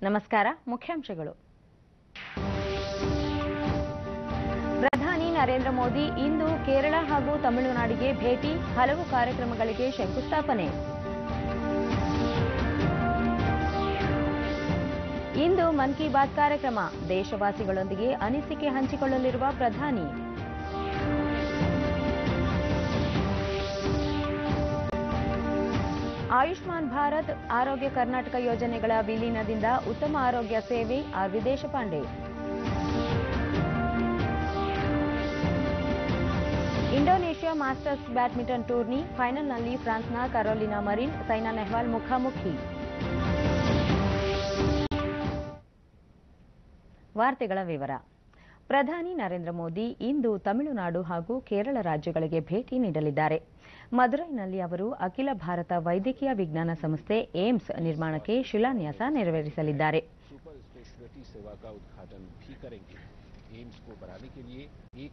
ನಮಸ್ಕಾರ ಮುಖ್ಯಾಂಶಗಳು ಪ್ರಧಾನಿ ನರೇಂದ್ರ ಮೋದಿ ಇಂದು ಕೇರಳ ಹಾಗೂ ತಮಿಳುನಾಡಿಗೆ ಭೇಟಿ ಹಲವು ಕಾರ್ಯಕ್ರಮಗಳಿಗೆ ಶಂಕುಸ್ಥಾಪನೆ ಇಂದು ಮನ್ ಕಿ ಬಾತ್ ಕಾರ್ಯಕ್ರಮ ದೇಶವಾಸಿಗಳೊಂದಿಗೆ ಅನಿಸಿಕೆ ಹಂಚಿಕೊಳ್ಳಲಿರುವ ಪ್ರಧಾನಿ ಆಯುಷ್ಮಾನ್ ಭಾರತ್ ಆರೋಗ್ಯ ಕರ್ನಾಟಕ ಯೋಜನೆಗಳ ವಿಲೀನದಿಂದ ಉತ್ತಮ ಆರೋಗ್ಯ ಸೇವೆ ಆರ್ ವಿದೇಶ ಪಾಂಡೆ ಇಂಡೋನೇಷ್ಯಾ ಮಾಸ್ಟರ್ಸ್ ಬ್ಯಾಡ್ಮಿಂಟನ್ ಟೂರ್ನಿ ಫೈನಲ್ನಲ್ಲಿ ಫ್ರಾನ್ಸ್ನ ಕರೋಲಿನಾ ಮರಿನ್ ಸೈನಾ ನೆಹ್ವಾಲ್ ಮುಖಾಮುಖಿ ವಾರ್ತೆಗಳ ವಿವರ ಪ್ರಧಾನಿ ನರೇಂದ್ರ ಮೋದಿ ಇಂದು ತಮಿಳುನಾಡು ಹಾಗೂ ಕೇರಳ ರಾಜ್ಯಗಳಿಗೆ ಭೇಟಿ ನೀಡಲಿದ್ದಾರೆ ಮದುರೈನಲ್ಲಿ ಅವರು ಅಖಿಲ ಭಾರತ ವೈದ್ಯಕೀಯ ವಿಜ್ಞಾನ ಸಂಸ್ಥೆ ಏಮ್ಸ್ ನಿರ್ಮಾಣಕ್ಕೆ ಶಿಲಾನ್ಯಾಸ ನೆರವೇರಿಸಲಿದ್ದಾರೆ सुपर स्पेशलिटी सेवा का उद्घाटन भी करेंगे एम्स को बढ़ाने के लिए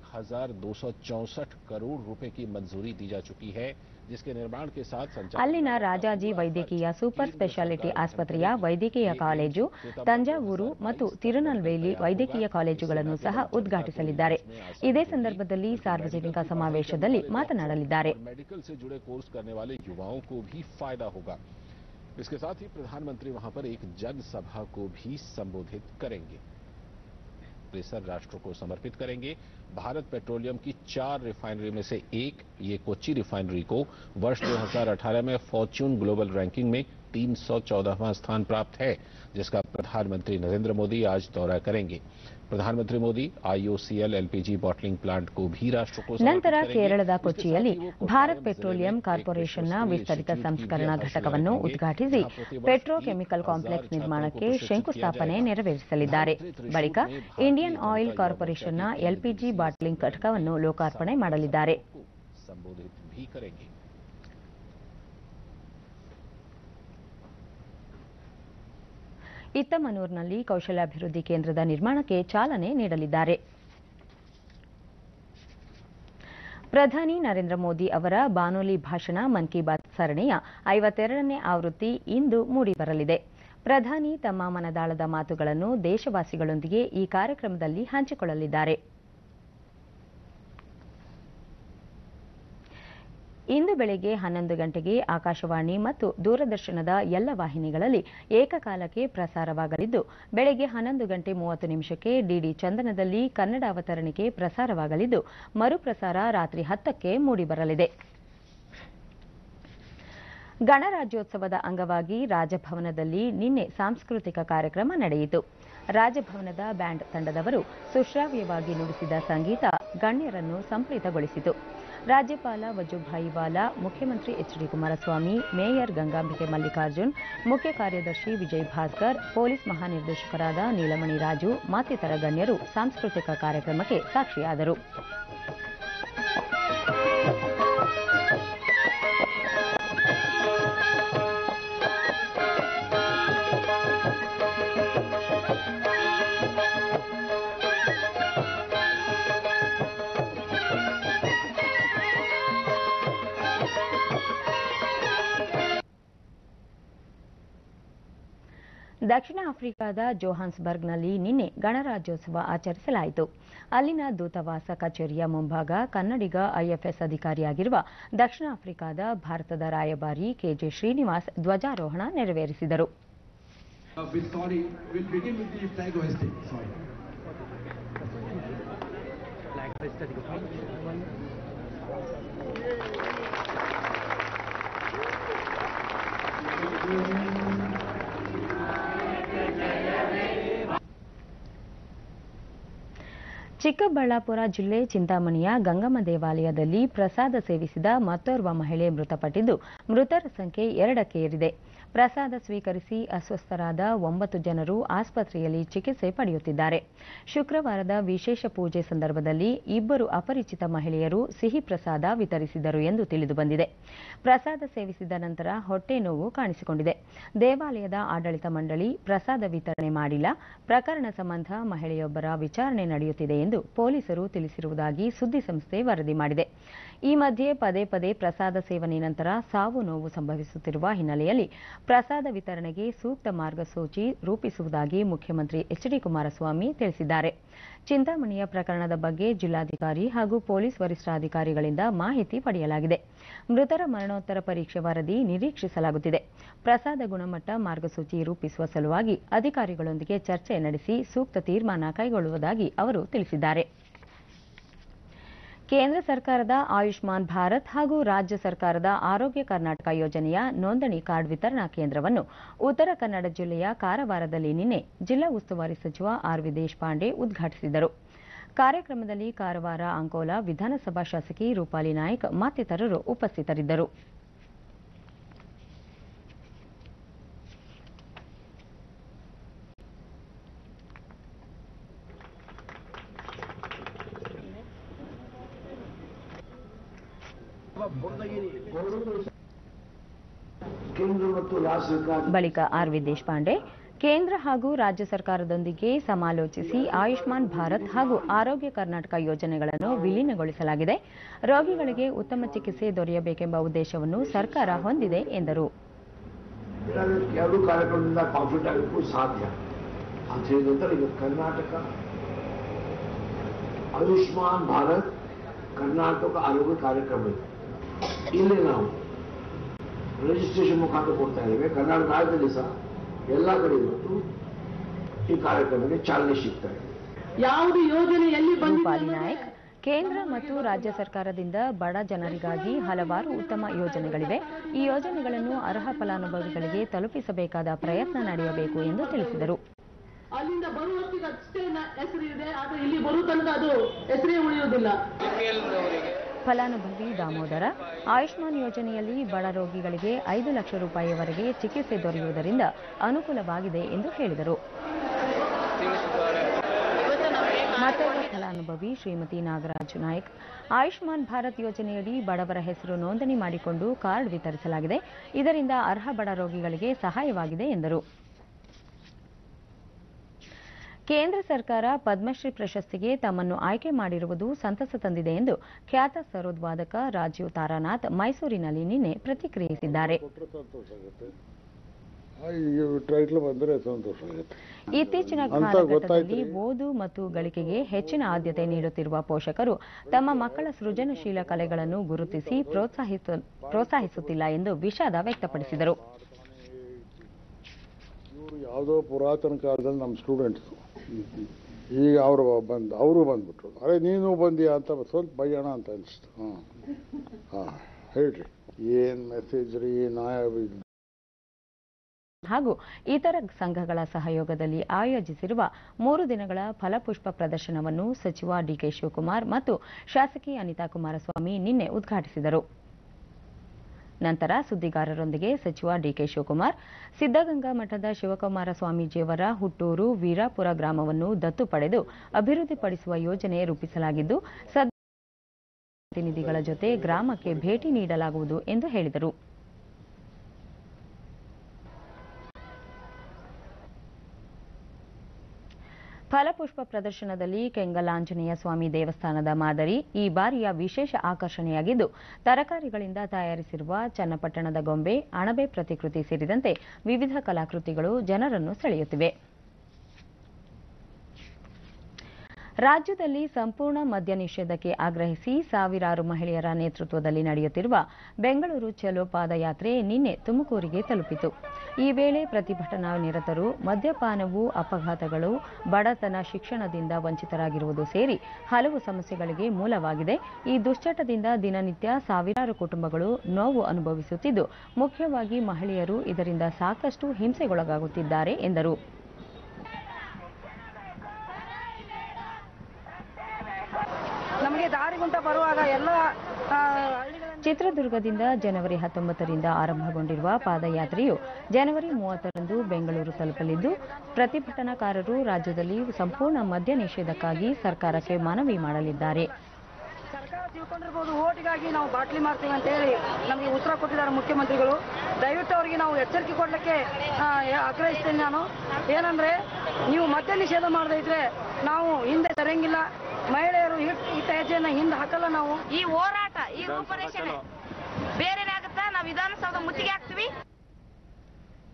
एक करोड़ रुपए की मंजूरी दी जा चुकी है जिसके निर्माण के साथ संचालन ಅಲ್ಲಿನ ರಾಜಾಜಿ ವೈದ್ಯಕೀಯ ಸೂಪರ್ ಸ್ಪೆಷಾಲಿಟಿ ಆಸ್ಪತ್ರೆಯ ವೈದ್ಯಕೀಯ ಕಾಲೇಜು ತಂಜಾವೂರು ಮತ್ತು ತಿರುನಲ್ವೇಲಿ ವೈದ್ಯಕೀಯ ಕಾಲೇಜುಗಳನ್ನು ಸಹ ಉದ್ಘಾಟಿಸಲಿದ್ದಾರೆ ಇದೇ ಸಂದರ್ಭದಲ್ಲಿ ಸಾರ್ವಜನಿಕ ಸಮಾವೇಶದಲ್ಲಿ ಮಾತನಾಡಲಿದ್ದಾರೆ और मेडिकल से जुड़े कोर्स करने वाले युवाओं को भी फायदा होगा इसके साथ ही प्रधानमंत्री वहां पर एक जनसभा को भी संबोधित करेंगे परिसर राष्ट्र को समर्पित करेंगे भारत पेट्रोलियम की चार रिफाइनरी में से एक ये कोच्चि रिफाइनरी को वर्ष 2018 में फॉर्च्यून ग्लोबल रैंकिंग में 314वां स्थान प्राप्त है जिसका प्रधानमंत्री नरेंद्र मोदी आज दौरा करेंगे प्रधानमंत्री Modi IOCL LPG bottling plant को भी राष्ट्र को समर्पित ನಂತರ करेंगे। ಕೇರಳದ इसके ಕೊಚ್ಚಿಯಲ್ಲಿ साथ ही वो ಭಾರತ್ कोट्टायम ಪೆಟ್ರೋಲಿಯಂ जिले में एक ಕಾರ್ಪೊರೇಷನ್ನ विश्वस्तरीय ವಿಸ್ತರಿತ इंस्टीट्यूट की ಸಂಸ್ಕರಣಾ भी ಘಟಕವನ್ನು आधारशिला ಉದ್ಘಾಟಿಸಿ जहाँ प्रति वर्ष ಪೆಟ್ರೋಕೆಮಿಕಲ್ 1000 ಕಾಂಪ್ಲೆಕ್ಸ್ छात्रों ನಿರ್ಮಾಣಕ್ಕೆ को प्रशिक्षित ಶಂಕುಸ್ಥಾಪನೆ किया जाएगा। ನೆರವೇರಿಸಲಿದ್ದಾರೆ भारतीय ಬಳಿಕ त्रिशूल में ಇಂಡಿಯನ್ भारतीय ಆಯಿಲ್ जनता ಕಾರ್ಪೊರೇಷನ್ನ युवा मोर्चा के ಎಲ್ಪಿಜಿ केंद्रीय ಬಾಟ್ಲಿಂಗ್ सदस्य ಘಟಕವನ್ನು ಲೋಕಾರ್ಪಣೆ ಮಾಡಲಿದ್ದಾರೆ को संबोधित भी करेंगे ಇತ್ತಮನೂರಿನಲ್ಲಿ ಕೌಶಲ್ಯಾಭಿವೃದ್ಧಿ ಕೇಂದ್ರದ ನಿರ್ಮಾಣಕ್ಕೆ ಚಾಲನೆ ನೀಡಲಿದ್ದಾರೆ ಪ್ರಧಾನಿ ನರೇಂದ್ರ ಮೋದಿ ಅವರ ಬಾನುಲಿ ಭಾಷಣ ಮನ್ ಕಿ ಬಾತ್ ಸರಣಿಯ ಐವತ್ತೆರಡನೇ ಆವೃತ್ತಿ ಇಂದು ಮೂಡಿಬರಲಿದೆ ಪ್ರಧಾನಿ ತಮ್ಮ ಮನದಾಳದ ಮಾತುಗಳನ್ನು ದೇಶವಾಸಿಗಳೊಂದಿಗೆ ಈ ಕಾರ್ಯಕ್ರಮದಲ್ಲಿ ಹಂಚಿಕೊಳ್ಳಲಿದ್ದಾರೆ ಇಂದು ಬೆಳಗ್ಗೆ ಹನ್ನೊಂದು ಗಂಟೆಗೆ ಆಕಾಶವಾಣಿ ಮತ್ತು ದೂರದರ್ಶನದ ಎಲ್ಲ ವಾಹಿನಿಗಳಲ್ಲಿ ಏಕಕಾಲಕ್ಕೆ ಪ್ರಸಾರವಾಗಲಿದ್ದು ಬೆಳಗ್ಗೆ ಹನ್ನೊಂದು ಗಂಟೆ ಮೂವತ್ತು ನಿಮಿಷಕ್ಕೆ ಡಿಡಿ ಚಂದನದಲ್ಲಿ ಕನ್ನಡ ಅವತರಣಿಕೆ ಪ್ರಸಾರವಾಗಲಿದ್ದು ಮರುಪ್ರಸಾರ ರಾತ್ರಿ ಹತ್ತಕ್ಕೆ ಮೂಡಿಬರಲಿದೆ ಗಣರಾಜ್ಯೋತ್ಸವದ ಅಂಗವಾಗಿ ರಾಜಭವನದಲ್ಲಿ ನಿನ್ನೆ ಸಾಂಸ್ಕೃತಿಕ ಕಾರ್ಯಕ್ರಮ ನಡೆಯಿತು ರಾಜಭವನದ ಬ್ಯಾಂಡ್ ತಂಡದವರು ಸುಶ್ರಾವ್ಯವಾಗಿ ನುಡಿಸಿದ ಸಂಗೀತ ಗಣ್ಯರನ್ನು ಸಂಪ್ರೀತಗೊಳಿಸಿತು ರಾಜ್ಯಪಾಲ ವಜುಭಾಯಿ ವಾಲಾ ಮುಖ್ಯಮಂತ್ರಿ H D Kumaraswamy mayor Gangambike Mallikarjun ಮುಖ್ಯ ಕಾರ್ಯದರ್ಶಿ ವಿಜಯ್ ಭಾಸ್ಕರ್ ಪೊಲೀಸ್ ಮಹಾನಿರ್ದೇಶಕರಾದ ನೀಲಮಣಿ ರಾಜು ಮತ್ತಿತರ ಗಣ್ಯರು ಸಾಂಸ್ಕೃತಿಕ ಕಾರ್ಯಕ್ರಮಕ್ಕೆ ಸಾಕ್ಷಿಯಾದರು ದಕ್ಷಿಣ ಆಫ್ರಿಕಾದ ಜೋಹಾನ್ಸ್ಬರ್ಗ್ನಲ್ಲಿ ನಿನ್ನೆ ಗಣರಾಜ್ಯೋತ್ಸವ ಆಚರಿಸಲಾಯಿತು ಅಲ್ಲಿನ ದೂತಾವಾಸ ಕಚೇರಿಯ ಮುಂಭಾಗ ಕನ್ನಡಿಗ ಐಎಫ್ಎಸ್ ಅಧಿಕಾರಿಯಾಗಿರುವ ದಕ್ಷಿಣ ಆಫ್ರಿಕಾದ ಭಾರತದ ರಾಯಭಾರಿ ಕೆಜೆ ಶ್ರೀನಿವಾಸ್ ಧ್ವಜಾರೋಹಣ ನೆರವೇರಿಸಿದರು Uh, with sorry, we'll begin with the flag hoisting. Sorry. Chikkaballapur ಜಿಲ್ಲೆ ಚಿಂತಾಮಣಿಯ ಗಂಗಮ್ಮ ದೇವಾಲಯದಲ್ಲಿ ಪ್ರಸಾದ ಸೇವಿಸಿದ ಮತ್ತೋರ್ವ ಮಹಿಳೆ ಮೃತಪಟ್ಟಿದ್ದು ಮೃತರ ಸಂಖ್ಯೆ ಎರಡಕ್ಕೆ ಏರಿದೆ ಪ್ರಸಾದ ಸ್ವೀಕರಿಸಿ ಅಸ್ವಸ್ಥರಾದ ಒಂಬತ್ತು ಜನರು ಆಸ್ಪತ್ರೆಯಲ್ಲಿ ಚಿಕಿತ್ಸೆ ಪಡೆಯುತ್ತಿದ್ದಾರೆ ಶುಕ್ರವಾರದ ವಿಶೇಷ ಪೂಜೆ ಸಂದರ್ಭದಲ್ಲಿ ಇಬ್ಬರು ಅಪರಿಚಿತ ಮಹಿಳೆಯರು ಸಿಹಿ ಪ್ರಸಾದ ವಿತರಿಸಿದರು ಎಂದು ತಿಳಿದುಬಂದಿದೆ ಪ್ರಸಾದ ಸೇವಿಸಿದ ನಂತರ ಹೊಟ್ಟೆ ನೋವು ಕಾಣಿಸಿಕೊಂಡಿದೆ ದೇವಾಲಯದ ಆಡಳಿತ ಮಂಡಳಿ ಪ್ರಸಾದ ವಿತರಣೆ ಮಾಡಿಲ್ಲ ಪ್ರಕರಣ ಸಂಬಂಧ ಮಹಿಳೆಯೊಬ್ಬರ ವಿಚಾರಣೆ ನಡೆಯುತ್ತಿದೆ ಎಂದು ಪೊಲೀಸರು ತಿಳಿಸಿರುವುದಾಗಿ ಸುದ್ದಿಸಂಸ್ಥೆ ವರದಿ ಮಾಡಿದೆ ಈ ಮಧ್ಯೆ ಪದೇ ಪದೇ ಪ್ರಸಾದ ಸೇವನೆ ನಂತರ ಸಾವು ನೋವು ಸಂಭವಿಸುತ್ತಿರುವ ಹಿನ್ನೆಲೆಯಲ್ಲಿ ಪ್ರಸಾದ ವಿತರಣೆಗೆ ಸೂಕ್ತ ಮಾರ್ಗಸೂಚಿ ರೂಪಿಸುವುದಾಗಿ ಮುಖ್ಯಮಂತ್ರಿ ಎಚ್ ಡಿ ಕುಮಾರಸ್ವಾಮಿ ತಿಳಿಸಿದ್ದಾರೆ ಚಿಂತಾಮಣಿಯ ಪ್ರಕರಣದ ಬಗ್ಗೆ ಜಿಲ್ಲಾಧಿಕಾರಿ ಹಾಗೂ ಪೊಲೀಸ್ ವರಿಷ್ಠಾಧಿಕಾರಿಗಳಿಂದ ಮಾಹಿತಿ ಪಡೆಯಲಾಗಿದೆ ಮೃತರ ಮರಣೋತ್ತರ ಪರೀಕ್ಷೆ ವರದಿ ನಿರೀಕ್ಷಿಸಲಾಗುತ್ತಿದೆ ಪ್ರಸಾದ ಗುಣಮಟ್ಟ ಮಾರ್ಗಸೂಚಿ ರೂಪಿಸುವ ಸಲುವಾಗಿ ಅಧಿಕಾರಿಗಳೊಂದಿಗೆ ಚರ್ಚೆ ನಡೆಸಿ ಸೂಕ್ತ ತೀರ್ಮಾನ ಕೈಗೊಳ್ಳುವುದಾಗಿ ಅವರು ತಿಳಿಸಿದ್ದಾರೆ ಕೇಂದ್ರ ಸರ್ಕಾರದ ಆಯುಷ್ಮಾನ್ ಭಾರತ್ ಹಾಗೂ ರಾಜ್ಯ ಸರ್ಕಾರದ ಆರೋಗ್ಯ ಕರ್ನಾಟಕ ಯೋಜನೆಯ ನೋಂದಣಿ ಕಾರ್ಡ್ ವಿತರಣಾ ಕೇಂದ್ರವನ್ನು ಉತ್ತರ ಕನ್ನಡ ಜಿಲ್ಲೆಯ ಕಾರವಾರದಲ್ಲಿ ನಿನ್ನೆ ಜಿಲ್ಲಾ ಉಸ್ತುವಾರಿ ಸಚಿವ ಆರ್ ವಿ ದೇಶಪಾಂಡೆ ಉದ್ಘಾಟಿಸಿದರು ಕಾರ್ಯಕ್ರಮದಲ್ಲಿ ಕಾರವಾರ ಅಂಕೋಲಾ ವಿಧಾನಸಭಾ ಶಾಸಕಿ ರೂಪಾಲಿ ನಾಯ್ಕ್ ಮತ್ತಿತರರು ಉಪಸ್ಥಿತರಿದ್ದರು ಕೇಂದ್ರ ಮತ್ತು ರಾಜ್ಯ ಸರ್ಕಾರ ಬಳಿಕ ಆರ್ ವಿ ದೇಶಪಾಂಡೆ ಕೇಂದ್ರ ಹಾಗೂ ರಾಜ್ಯ ಸರ್ಕಾರದೊಂದಿಗೆ ಸಮಾಲೋಚಿಸಿ ಆಯುಷ್ಮಾನ್ ಭಾರತ್ ಹಾಗೂ ಆರೋಗ್ಯ ಕರ್ನಾಟಕ ಯೋಜನೆಗಳನ್ನು ವಿಲೀನಗೊಳಿಸಲಾಗಿದೆ ರೋಗಿಗಳಿಗೆ ಉತ್ತಮ ಚಿಕಿತ್ಸೆ ದೊರೆಯಬೇಕೆಂಬ ಉದ್ದೇಶವನ್ನು ಸರ್ಕಾರ ಹೊಂದಿದೆ ಎಂದರು ಎರಡು ಕಾರ್ಯಕ್ರಮದಿಂದ ಕಾನ್ಫಿಡೆಂಟ್ ಆಗಲಿಕ್ಕೂ ಸಾಧ್ಯ ಅಂತ ಹೇಳಿದ ನಂತರ ಈಗ ಕರ್ನಾಟಕ ಆಯುಷ್ಮಾನ್ ಭಾರತ್ ಕರ್ನಾಟಕ ಆರೋಗ್ಯ ಕಾರ್ಯಕ್ರಮ ಇದೆ ಇಲ್ಲಿ ನಾವು ರಿಜಿಸ್ಟ್ರೇಷನ್ ಮುಖಾಂತರ ಕೊಡ್ತಾ ಇದ್ದೇವೆ ಕರ್ನಾಟಕ ರಾಜ್ಯದಲ್ಲಿ ಸಹ ಎಲ್ಲ ಕಡೆ ಇವತ್ತು ಈ ಕಾರ್ಯಕ್ರಮಕ್ಕೆ ಚಾಲನೆ ಸಿಗ್ತಾ ಇದೆ ಯಾವುದು ಯೋಜನೆ ಎಲ್ಲಿ ಬಂದಿದೆ ರೂಪಾಲಿ ನಾಯ್ಕ್ ಕೇಂದ್ರ ಮತ್ತು ರಾಜ್ಯ ಸರ್ಕಾರದಿಂದ ಬಡ ಜನರಿಗಾಗಿ ಹಲವಾರು ಉತ್ತಮ ಯೋಜನೆಗಳಿವೆ ಈ ಯೋಜನೆಗಳನ್ನು ಅರ್ಹ ಫಲಾನುಭವಿಗಳಿಗೆ ತಲುಪಿಸಬೇಕಾದ ಪ್ರಯತ್ನ ನಡೆಯಬೇಕು ಎಂದು ತಿಳಿಸಿದರು ಅಲ್ಲಿಂದ ಬರುವಷ್ಟಿಗೆ ಅಷ್ಟೇ ನ- ಹೆಸರು ಇದೆ ಆದ್ರೆ ಇಲ್ಲಿ ಬರುವ ತನಕ ಅದು ಹೆಸರೇ ಉಳಿಯುವುದಿಲ್ಲ ಫಲಾನುಭವಿ ದಾಮೋದರ ಆಯುಷ್ಮಾನ್ ಯೋಜನೆಯಲ್ಲಿ ಬಡ ರೋಗಿಗಳಿಗೆ ಐದು ಲಕ್ಷ ರೂಪಾಯಿವರೆಗೆ ಚಿಕಿತ್ಸೆ ದೊರೆಯುವುದರಿಂದ ಅನುಕೂಲವಾಗಿದೆ ಎಂದು ಹೇಳಿದರು ಮತ್ತೊಬ್ಬ ಫಲಾನುಭವಿ ಶ್ರೀಮತಿ ನಾಗರಾಜ್ ನಾಯ್ಕ್ ಆಯುಷ್ಮಾನ್ ಭಾರತ್ ಯೋಜನೆಯಡಿ ಬಡವರ ಹೆಸರು ನೋಂದಣಿ ಮಾಡಿಕೊಂಡು ಕಾರ್ಡ್ ವಿತರಿಸಲಾಗಿದೆ ಇದರಿಂದ ಅರ್ಹ ಬಡ ರೋಗಿಗಳಿಗೆ ಸಹಾಯವಾಗಿದೆ ಎಂದರು ಕೇಂದ್ರ ಸರ್ಕಾರ ಪದ್ಮಶ್ರೀ ಪ್ರಶಸ್ತಿಗೆ ತಮ್ಮನ್ನು ಆಯ್ಕೆ ಮಾಡಿರುವುದು ಸಂತಸ ತಂದಿದೆ ಎಂದು ಖ್ಯಾತ ಸರೋದ್ವಾದಕ ರಾಜೀವ್ ತಾರಾನಾಥ್ ಮೈಸೂರಿನಲ್ಲಿ ನಿನ್ನೆ ಪ್ರತಿಕ್ರಿಯಿಸಿದ್ದಾರೆ ಟೈಟ್ಲ್ ಬಂದರೆ ಸಂತೋಷ ಆಗುತ್ತೆ ಇತ್ತೀಚಿನ ಅಂತ ಕಾಲಘಟ್ಟದಲ್ಲಿ ಗೊತ್ತಾಯ್ತ್ರಿ. ಓದು ಮತ್ತು ಗಳಿಕೆಗೆ ಹೆಚ್ಚಿನ ಆದ್ಯತೆ ನೀಡುತ್ತಿರುವ ಪೋಷಕರು ತಮ್ಮ ಮಕ್ಕಳ ಸೃಜನಶೀಲ ಕಲೆಗಳನ್ನು ಗುರುತಿಸಿ ಪ್ರೋತ್ಸಾಹಿಸು ಪ್ರೋತ್ಸಾಹಿಸುತ್ತಿಲ್ಲ ಎಂದು ವಿಷಾದ ವ್ಯಕ್ತಪಡಿಸಿದರು ಇವರು ಯಾವುದೋ ಪುರಾತನ ಕಾಲದಲ್ಲಿ ನಮ್ಮ ಸ್ಟೂಡೆಂಟ್ಸು ಈಗ ಅವರು ಬಂದು ಅವರು ಬಂದ್ಬಿಟ್ರು ಅರೆ ನೀನು ಬಂದಿಯಾ ಅಂತ ಸ್ವಲ್ಪ ಬಯ್ಯೋಣ ಅಂತ ಅನಿಸ್ತು ಹಾಂ ಹಾಂ ಹೇಳ್ರಿ ಏನು ಮೆಸೇಜ್ ರೀ ನಾಯ ಹಾಗೂ ಇತರ ಸಂಘಗಳ ಸಹಯೋಗದಲ್ಲಿ ಆಯೋಜಿಸಿರುವ ಮೂರು ದಿನಗಳ ಫಲಪುಷ್ಪ ಪ್ರದರ್ಶನವನ್ನು ಸಚಿವ ಡಿಕೆ ಶಿವಕುಮಾರ್ ಮತ್ತು ಶಾಸಕಿ ಅನಿತಾ ಕುಮಾರಸ್ವಾಮಿ ನಿನ್ನೆ ಉದ್ಘಾಟಿಸಿದರು ನಂತರ ಸುದ್ದಿಗಾರರೊಂದಿಗೆ ಸಚಿವ ಡಿಕೆ ಶಿವಕುಮಾರ್ ಸಿದ್ದಗಂಗಾ ಮಠದ ಶಿವಕುಮಾರ ಸ್ವಾಮೀಜಿಯವರ ಹುಟ್ಟೂರು ವೀರಾಪುರ ಗ್ರಾಮವನ್ನು ದತ್ತು ಪಡೆದು ಅಭಿವೃದ್ಧಿಪಡಿಸುವ ಯೋಜನೆ ರೂಪಿಸಲಾಗಿದ್ದು ಸದ್ಯ ಪ್ರತಿನಿಧಿಗಳ ಜೊತೆ ಗ್ರಾಮಕ್ಕೆ ಭೇಟಿ ನೀಡಲಾಗುವುದು ಎಂದು ಹೇಳಿದರು ಫಲಪುಷ್ಪ ಪ್ರದರ್ಶನದಲ್ಲಿ ಕೆಂಗಲಾಂಜನೇಯ ಸ್ವಾಮಿ ದೇವಸ್ಥಾನದ ಮಾದರಿ ಈ ಬಾರಿಯ ವಿಶೇಷ ಆಕರ್ಷಣೆಯಾಗಿದ್ದು ತರಕಾರಿಗಳಿಂದ ತಯಾರಿಸಿರುವ ಚನ್ನಪಟ್ಟಣದ ಗೊಂಬೆ ಅಣಬೆ ಪ್ರತಿಕೃತಿ ಸೇರಿದಂತೆ ವಿವಿಧ ಕಲಾಕೃತಿಗಳು ಜನರನ್ನು ಸೆಳೆಯುತ್ತಿವೆ ರಾಜ್ಯದಲ್ಲಿ ಸಂಪೂರ್ಣ ಮದ್ಯ ನಿಷೇಧಕ್ಕೆ ಆಗ್ರಹಿಸಿ ಸಾವಿರಾರು ಮಹಿಳೆಯರ ನೇತೃತ್ವದಲ್ಲಿ ನಡೆಯುತ್ತಿರುವ ಬೆಂಗಳೂರು ಚಲೋ ಪಾದಯಾತ್ರೆ ನಿನ್ನೆ ತುಮಕೂರಿಗೆ ತಲುಪಿತು ಈ ವೇಳೆ ಪ್ರತಿಭಟನಾ ನಿರತರು ಮದ್ಯಪಾನವು ಅಪಘಾತಗಳು ಬಡತನ ಶಿಕ್ಷಣದಿಂದ ವಂಚಿತರಾಗಿರುವುದು ಸೇರಿ ಹಲವು ಸಮಸ್ಯೆಗಳಿಗೆ ಮೂಲವಾಗಿದೆ ಈ ದುಶ್ಚಟದಿಂದ ದಿನನಿತ್ಯ ಸಾವಿರಾರು ಕುಟುಂಬಗಳು ನೋವು ಅನುಭವಿಸುತ್ತಿದ್ದು ಮುಖ್ಯವಾಗಿ ಮಹಿಳೆಯರು ಇದರಿಂದ ಸಾಕಷ್ಟು ಹಿಂಸೆಗೊಳಗಾಗುತ್ತಿದ್ದಾರೆ ಎಂದರು ನಮಗೆ ದಾರಿಗುಂಟ ಬರುವಾಗ ಎಲ್ಲ ಆ, ಹಳ್ಳಿಗಳ ಚಿತ್ರದುರ್ಗದಿಂದ ಜನವರಿ ಹತ್ತೊಂಬತ್ತರಿಂದ ಆರಂಭಗೊಂಡಿರುವ ಪಾದಯಾತ್ರೆಯು ಜನವರಿ ಮೂವತ್ತರಂದು ಬೆಂಗಳೂರು ತಲುಪಲಿದ್ದು ಪ್ರತಿಭಟನಾಕಾರರು ರಾಜ್ಯದಲ್ಲಿ ಸಂಪೂರ್ಣ ಮದ್ಯ ನಿಷೇಧಕ್ಕಾಗಿ ಸರ್ಕಾರಕ್ಕೆ ಮನವಿ ಮಾಡಲಿದ್ದಾರೆ ಸರ್ಕಾರ ತಿಳ್ಕೊಂಡಿರ್ಬೋದು ಓಟಿಗಾಗಿ ನಾವು ಬಾಟ್ಲಿ ಮಾಡ್ತೀವಿ ಅಂತ ಹೇಳಿ ನಮಗೆ ಉತ್ತರ ಕೊಟ್ಟಿದ್ದಾರೆ ಮುಖ್ಯಮಂತ್ರಿಗಳು ದಯವಿಟ್ಟು ಅವರಿಗೆ ನಾವು ಎಚ್ಚರಿಕೆ ಕೊಡಲಿಕ್ಕೆ ಆಗ್ರಹಿಸ್ತೇನೆ ನಾನು ಏನಂದ್ರೆ ನೀವು ಮದ್ಯ ನಿಷೇಧ ಮಾಡದೇ ಇದ್ರೆ ನಾವು ಹಿಂದೆ ತರಂಗಿಲ್ಲ ಮಹಿಳೆಯರು ಹಿಟ್ ಇಟ್ಟ ಹೆಜ್ಜೆಯನ್ನ ಹಿಂದೆ ಹಾಕಲ್ಲ ನಾವು ಈ ಹೋರಾಟ ಈ ರೂಪರೇಷಣೆ ಬೇರೆನೇ ಆಗುತ್ತಾ ನಾವು ವಿಧಾನಸೌಧ ಮುತ್ತಿಗೆ ಹಾಕ್ತಿವಿ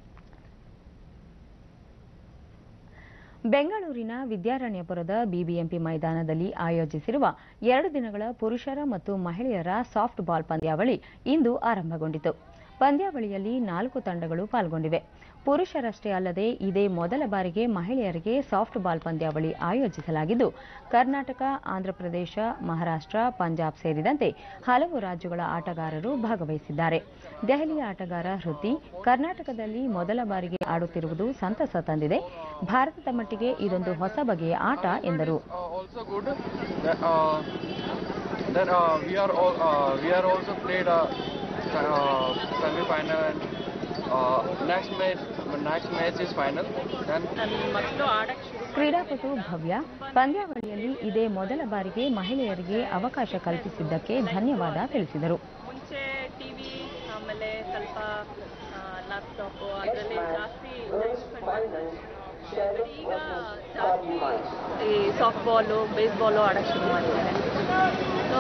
ಬೆಂಗಳೂರಿನ ವಿದ್ಯಾರಣ್ಯಪುರದ ಬಿಬಿಎಂಪಿ ಮೈದಾನದಲ್ಲಿ ಆಯೋಜಿಸಿರುವ ಎರಡು ದಿನಗಳ ಪುರುಷರ ಮತ್ತು ಮಹಿಳೆಯರ ಸಾಫ್ಟ್ ಬಾಲ್ ಪಂದ್ಯಾವಳಿ ಇಂದು ಆರಂಭಗೊಂಡಿತು ಪಂದ್ಯಾವಳಿಯಲ್ಲಿ ನಾಲ್ಕು ತಂಡಗಳು ಪಾಲ್ಗೊಂಡಿವೆ ಪುರುಷರಷ್ಟೇ ಅಲ್ಲದೆ ಇದೇ ಮೊದಲ ಬಾರಿಗೆ ಮಹಿಳೆಯರಿಗೆ ಸಾಫ್ಟ್ ಬಾಲ್ ಪಂದ್ಯಾವಳಿ ಆಯೋಜಿಸಲಾಗಿದ್ದು ಕರ್ನಾಟಕ ಆಂಧ್ರಪ್ರದೇಶ ಮಹಾರಾಷ್ಟ್ರ ಪಂಜಾಬ್ ಸೇರಿದಂತೆ ಹಲವು ರಾಜ್ಯಗಳ ಆಟಗಾರರು ಭಾಗವಹಿಸಿದ್ದಾರೆ ದೆಹಲಿಯ ಆಟಗಾರ ಹೃತಿ ಕರ್ನಾಟಕದಲ್ಲಿ ಮೊದಲ ಬಾರಿಗೆ ಆಡುತ್ತಿರುವುದು ಸಂತಸ ತಂದಿದೆ ಭಾರತದ ಮಟ್ಟಿಗೆ ಇದೊಂದು ಹೊಸ ಬಗೆಯ ಆಟ ಎಂದರು uh, also good that, uh, that uh, we are all uh, we are also played a uh, semi final and uh, next match next match is final then ಕ್ರೀಡಾಪಟು ಭವ್ಯ ಪಂದ್ಯಾವಳಿಯಲ್ಲಿ ಇದೇ ಮೊದಲ ಬಾರಿಗೆ ಮಹಿಳೆಯರಿಗೆ ಅವಕಾಶ ಕಲ್ಪಿಸಿದ್ದಕ್ಕೆ ಧನ್ಯವಾದ ತಿಳಿಸಿದರು ಮುಂಚೆ ಟಿವಿ ಆಮೇಲೆ ಸ್ವಲ್ಪ ಲ್ಯಾಪ್ಟಾಪು ಅದರಲ್ಲಿ ಜಾಸ್ತಿ ಈಗ ಜಾಸ್ತಿ ಈ ಸಾಫ್ಟ್ ಬಾಲು ಬೇಸ್ ಬಾಲು ಆಡೋಕ್ಕೆ ಶುರು ಮಾಡಿದ್ದಾರೆ ಸೊ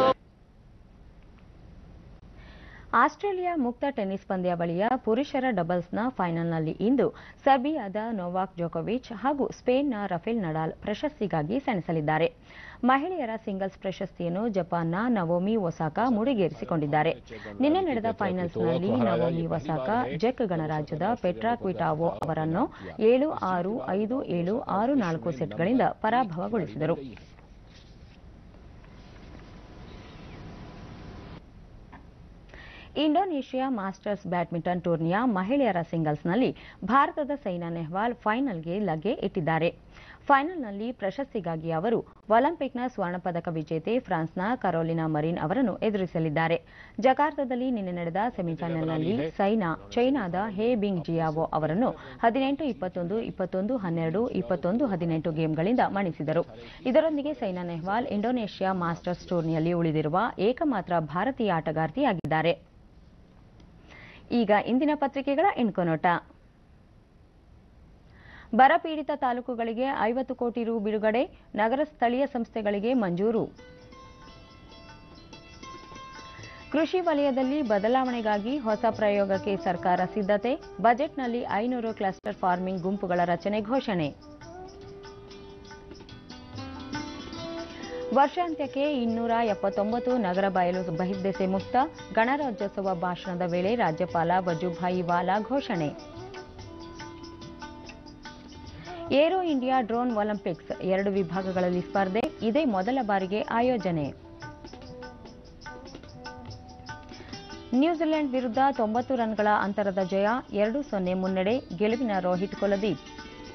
ಆಸ್ಟ್ರೇಲಿಯಾ ಮುಕ್ತ ಟೆನ್ನಿಸ್ ಪಂದ್ಯಾವಳಿಯ ಪುರುಷರ ಡಬಲ್ಸ್ನ ಫೈನಲ್ನಲ್ಲಿ ಇಂದು ಸರ್ಬಿಯಾದ ನೋವಾಕ್ ಜೋಕೋವಿಚ್ ಹಾಗೂ ಸ್ಪೇನ್ನ ರಫೇಲ್ ನಡಾಲ್ ಪ್ರಶಸ್ತಿಗಾಗಿ ಸೆಣಸಲಿದ್ದಾರೆ ಮಹಿಳೆಯರ ಸಿಂಗಲ್ಸ್ ಪ್ರಶಸ್ತಿಯನ್ನು ಜಪಾನ್ನ ನವೋಮಿ ಒಸಾಕಾ ಮುಡಿಗೇರಿಸಿಕೊಂಡಿದ್ದಾರೆ ನಿನ್ನೆ ನಡೆದ ಫೈನಲ್ಸ್ನಲ್ಲಿ ನವೋಮಿ ಒಸಾಕಾ ಜೆಕ್ ಗಣರಾಜ್ಯದ ಪೆಟ್ರಾ ಕ್ವಿಟಾವೋ ಅವರನ್ನು ಏಳು ಆರು ಐದು ಏಳು ಆರು ನಾಲ್ಕು ಸೆಟ್ಗಳಿಂದ ಪರಾಭವಗೊಳಿಸಿದರು ಇಂಡೋನೇಷ್ಯಾ ಮಾಸ್ಟರ್ಸ್ ಬ್ಯಾಡ್ಮಿಂಟನ್ ಟೂರ್ನಿಯ ಮಹಿಳೆಯರ ಸಿಂಗಲ್ಸ್ನಲ್ಲಿ ಭಾರತದ ಸೈನಾ ನೆಹ್ವಾಲ್ ಫೈನಲ್ಗೆ ಲಗ್ಗೆ ಇಟ್ಟಿದ್ದಾರೆ ಫೈನಲ್ನಲ್ಲಿ ಪ್ರಶಸ್ತಿಗಾಗಿ ಅವರು ಒಲಿಂಪಿಕ್ನ ಸ್ವರ್ಣ ಪದಕ ವಿಜೇತೆ ಫ್ರಾನ್ಸ್ನ ಕರೋಲಿನಾ ಮರಿನ್ ಅವರನ್ನು ಎದುರಿಸಲಿದ್ದಾರೆ ಜಕಾರ್ತದಲ್ಲಿ ನಿನ್ನೆ ನಡೆದ ಸೆಮಿಫೈನಲ್ನಲ್ಲಿ ಸೈನಾ ಚೈನಾದ ಹೇ ಬಿಂಗ್ ಜಿಯಾವೋ ಅವರನ್ನು ಹದಿನೆಂಟು ಇಪ್ಪತ್ತೊಂದು ಇಪ್ಪತ್ತೊಂದು ಹನ್ನೆರಡು ಇಪ್ಪತ್ತೊಂದು ಹದಿನೆಂಟು ಗೇಮ್ಗಳಿಂದ ಮಣಿಸಿದರು ಇದರೊಂದಿಗೆ ಸೈನಾ ನೆಹ್ವಾಲ್ ಇಂಡೋನೇಷ್ಯಾ ಮಾಸ್ಟರ್ಸ್ ಟೂರ್ನಿಯಲ್ಲಿ ಉಳಿದಿರುವ ಏಕಮಾತ್ರ ಭಾರತೀಯ ಆಟಗಾರ್ತಿಯಾಗಿದ್ದಾರೆ ಈಗ ಇಂದಿನ ಪತ್ರಿಕೆಗಳ ಇಣ್ಕೊನೋಟ ಬರಪೀಡಿತ ತಾಲೂಕುಗಳಿಗೆ ಐವತ್ತು ಕೋಟಿ ರು ಬಿಡುಗಡೆ ನಗರ ಸ್ಥಳೀಯ ಸಂಸ್ಥೆಗಳಿಗೆ ಮಂಜೂರು ಕೃಷಿ ವಲಯದಲ್ಲಿ ಬದಲಾವಣೆಗಾಗಿ ಹೊಸ ಪ್ರಯೋಗಕ್ಕೆ ಸರ್ಕಾರ ಸಿದ್ಧತೆ ಬಜೆಟ್ನಲ್ಲಿ ಐನೂರು ಕ್ಲಸ್ಟರ್ ಫಾರ್ಮಿಂಗ್ ಗುಂಪುಗಳ ರಚನೆ ಘೋಷಣೆ ವರ್ಷಾಂತ್ಯಕ್ಕೆ ಇನ್ನೂರ ಎಪ್ಪತ್ತೊಂಬತ್ತು ನಗರ ಬಯಲು ಬಹಿರ್ದೆಸೆ ಮುಕ್ತ ಗಣರಾಜ್ಯೋತ್ಸವ ಭಾಷಣದ ವೇಳೆ ರಾಜ್ಯಪಾಲ ವಜುಭಾಯಿ ವಾಲಾ ಘೋಷಣೆ ಏರೋ ಇಂಡಿಯಾ ಡ್ರೋನ್ ಒಲಿಂಪಿಕ್ಸ್ ಎರಡು ವಿಭಾಗಗಳಲ್ಲಿ ಸ್ಪರ್ಧೆ ಇದೇ ಮೊದಲ ಬಾರಿಗೆ ಆಯೋಜನೆ ನ್ಯೂಜಿಲೆಂಡ್ ವಿರುದ್ಧ ತೊಂಬತ್ತು ರನ್ಗಳ ಅಂತರದ ಜಯ ಎರಡು ಸೊನ್ನೆ ಮುನ್ನಡೆ ಗೆಲುವಿನ ರೋಹಿತ್ ಕುಲದೀಪ್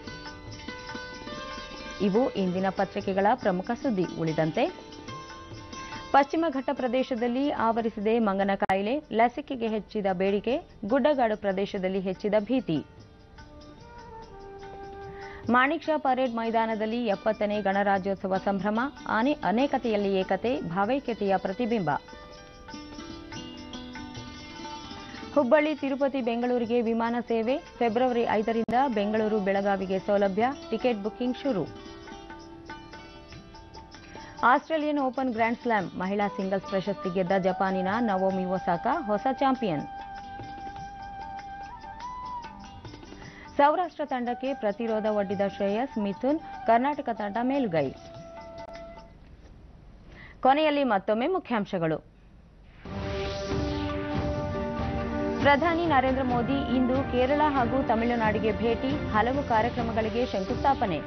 ಇವು ಇಂದಿನ ಪತ್ರಿಕೆಗಳ ಪ್ರಮುಖ ಸುದ್ದಿ ಉಳಿದಂತೆ ಪಶ್ಚಿಮ ಘಟ್ಟ ಪ್ರದೇಶದಲ್ಲಿ ಆವರಿಸಿದೆ ಮಂಗನ ಕಾಯಿಲೆ ಲಸಿಕೆಗೆ ಹೆಚ್ಚಿದ ಬೇಡಿಕೆ ಗುಡ್ಡಗಾಡು ಪ್ರದೇಶದಲ್ಲಿ ಹೆಚ್ಚಿದ ಭೀತಿ ಮಾಣಿಕ್ ಶಾ ಪರೇಡ್ ಮೈದಾನದಲ್ಲಿ ಎಪ್ಪತ್ತನೇ ಗಣರಾಜ್ಯೋತ್ಸವ ಸಂಭ್ರಮ ಆನೆ ಅನೇಕತೆಯಲ್ಲಿ ಏಕತೆ ಭಾವೈಕ್ಯತೆಯ ಪ್ರತಿಬಿಂಬ ಹುಬ್ಬಳ್ಳಿ ತಿರುಪತಿ ಬೆಂಗಳೂರಿಗೆ ವಿಮಾನ ಸೇವೆ ಫೆಬ್ರವರಿ ಐದರಿಂದ ಬೆಂಗಳೂರು ಬೆಳಗಾವಿಗೆ ಸೌಲಭ್ಯ ಟಿಕೆಟ್ ಬುಕಿಂಗ್ ಶುರು ಆಸ್ಟ್ರೇಲಿಯನ್ ಓಪನ್ ಗ್ರ್ಯಾಂಡ್ ಸ್ಲಾಮ್ ಮಹಿಳಾ ಸಿಂಗಲ್ಸ್ ಪ್ರಶಸ್ತಿ ಗೆದ್ದ ಜಪಾನಿನ ನವೋಮಿ ಒಸಾಕಾ ಹೊಸ ಚಾಂಪಿಯನ್ ಸೌರಾಷ್ಟ್ರ ತಂಡಕ್ಕೆ ಪ್ರತಿರೋಧ ಒಡ್ಡಿದ ಶ್ರೇಯಸ್ ಮಿಥುನ್ ಕರ್ನಾಟಕ ತಂಡ ಮೇಲುಗೈ ಕೊನೆಯಲ್ಲಿ ಮತ್ತೊಮ್ಮೆ ಮುಖ್ಯಾಂಶಗಳು ಪ್ರಧಾನಿ ನರೇಂದ್ರ ಮೋದಿ ಇಂದು ಕೇರಳ ಹಾಗೂ ತಮಿಳುನಾಡಿಗೆ ಭೇಟಿ ಹಲವು ಕಾರ್ಯಕ್ರಮಗಳಿಗೆ ಶಂಕುಸ್ಥಾಪನೆ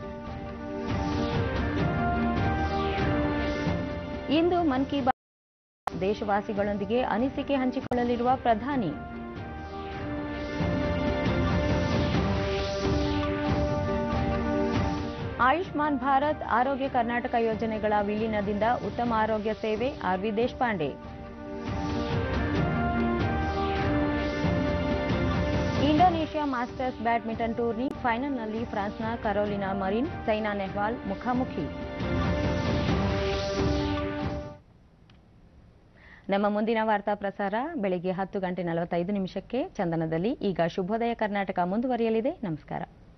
ಇಂದು ಮನ್ ಕಿ ಬಾತ್ ದೇಶವಾಸಿಗಳೊಂದಿಗೆ ಅನಿಸಿಕೆ ಹಂಚಿಕೊಳ್ಳಲಿರುವ ಪ್ರಧಾನಿ ಆಯುಷ್ಮಾನ್ ಭಾರತ್ ಆರೋಗ್ಯ ಕರ್ನಾಟಕ ಯೋಜನೆಗಳ ವಿಲೀನದಿಂದ ಉತ್ತಮ ಆರೋಗ್ಯ ಸೇವೆ R V Deshpande Indonesia Masters badminton tourney ಫೈನಲ್ನಲ್ಲಿ ಫ್ರಾನ್ಸ್ನ ಕರೋಲಿನಾ ಮರಿನ್ ಸೈನಾ ನೆಹ್ವಾಲ್ ಮುಖಾಮುಖಿ ನಮ್ಮ ಮುಂದಿನ ವಾರ್ತಾ ಪ್ರಸಾರ ಬೆಳಿಗ್ಗೆ ಹತ್ತು ಗಂಟೆ ನಲವತ್ತೈದು ನಿಮಿಷಕ್ಕೆ ಚಂದನದಲ್ಲಿ ಈಗ ಶುಭೋದಯ ಕರ್ನಾಟಕ ಮುಂದುವರಿಯಲಿದೆ ನಮಸ್ಕಾರ